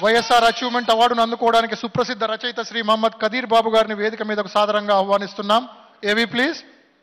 YSR achievement అవార్డును అందుకోవడానికి సుప్రసిద్ధ రచయిత శ్రీ మహమ్మద్ కదీర్ బాబు గారిని వేదిక మీదకు సాదరంగా ఆహ్వానిస్తున్నాం ఏవి ప్లీజ్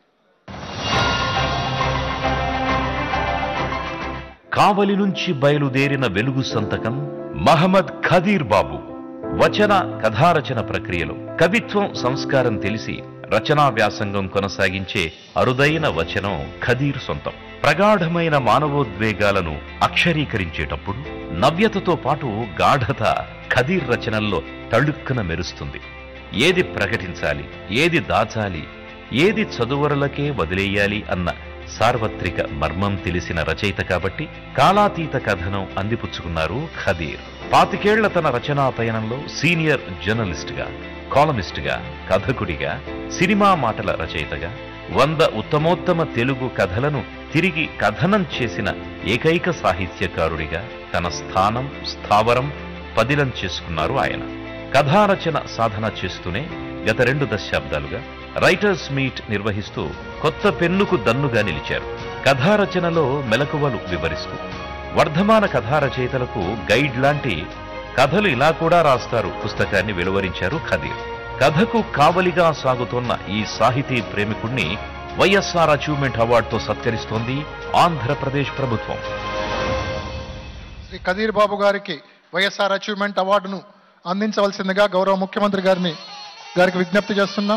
కావలి నుంచి బయలుదేరిన వెలుగు సంతకం మహమ్మద్ ఖదీర్ బాబు వచన కథారచన ప్రక్రియలో కవిత్వం సంస్కారం తెలిసి రచనా వ్యాసంగం కొనసాగించే అరుదైన వచనం ఖదీర్ సొంతం ప్రగాఢమైన మానవోద్వేగాలను అక్షరీకరించేటప్పుడు నవ్యతతో పాటు గాఢత ఖదీర్ రచనల్లో తళుక్కున మెరుస్తుంది ఏది ప్రకటించాలి ఏది దాచాలి ఏది చదువరులకే వదిలేయాలి అన్న సార్వత్రిక మర్మం తెలిసిన రచయిత కాబట్టి కాలాతీత కథనం అందిపుచ్చుకున్నారు ఖదీర్ పాతికేళ్ల తన రచనా పయనంలో సీనియర్ జర్నలిస్టుగా కాలమిస్టుగా కథకుడిగా సినిమా మాటల రచయితగా వంద ఉత్తమోత్తమ తెలుగు కథలను తిరిగి కథనం చేసిన ఏకైక సాహిత్యకారుడిగా తన స్థానం స్థావరం పదిలం చేసుకున్నారు ఆయన కథారచన సాధన చేస్తూనే గత రెండు దశాబ్దాలుగా రైటర్స్ మీట్ నిర్వహిస్తూ కొత్త పెన్నుకు దన్నుగా నిలిచారు కథారచనలో మెలకువలు వివరిస్తూ వర్ధమాన కథా రచయితలకు గైడ్ లాంటి కథలు ఇలా కూడా రాస్తారు పుస్తకాన్ని వెలువరించారు ఖదీర్ కథకు కావలిగా సాగుతోన్న ఈ సాహితీ ప్రేమికుణ్ణి వైఎస్ఆర్ అచీవ్మెంట్ అవార్డుతో సత్కరిస్తోంది ఆంధ్రప్రదేశ్ ప్రభుత్వం శ్రీ కదీర్ బాబు గారికి వైఎస్ఆర్ అచీవ్మెంట్ అవార్డును అందించవలసిందిగా గౌరవ ముఖ్యమంత్రి గారిని గారికి విజ్ఞప్తి చేస్తున్నాం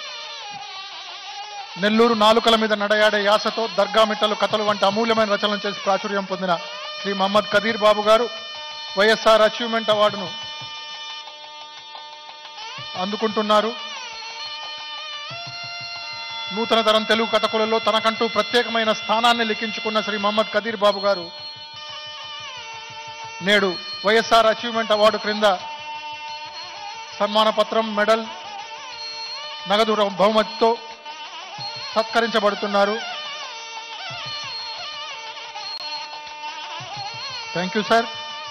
నెల్లూరు నాలుకల మీద నడయాడే యాసతో దర్గా మిట్టలు కథలు వంటి అమూల్యమైన రచనలు చేసి ప్రాచుర్యం పొందిన శ్రీ మహమ్మద్ కదీర్ బాబు గారు వైఎస్ఆర్ అచీవ్మెంట్ అవార్డును అందుకుంటున్నారు నూతన తరం తెలుగు కథకులలో తనకంటూ ప్రత్యేకమైన స్థానాన్ని లిఖించుకున్న శ్రీ మహమ్మద్ కదీర్ బాబు గారు నేడు వైఎస్ఆర్ అచీవ్మెంట్ అవార్డు క్రింద సన్మాన పత్రం మెడల్ నగదు ర- బహుమతితో సత్కరించబడుతున్నారు థ్యాంక్ యూ సార్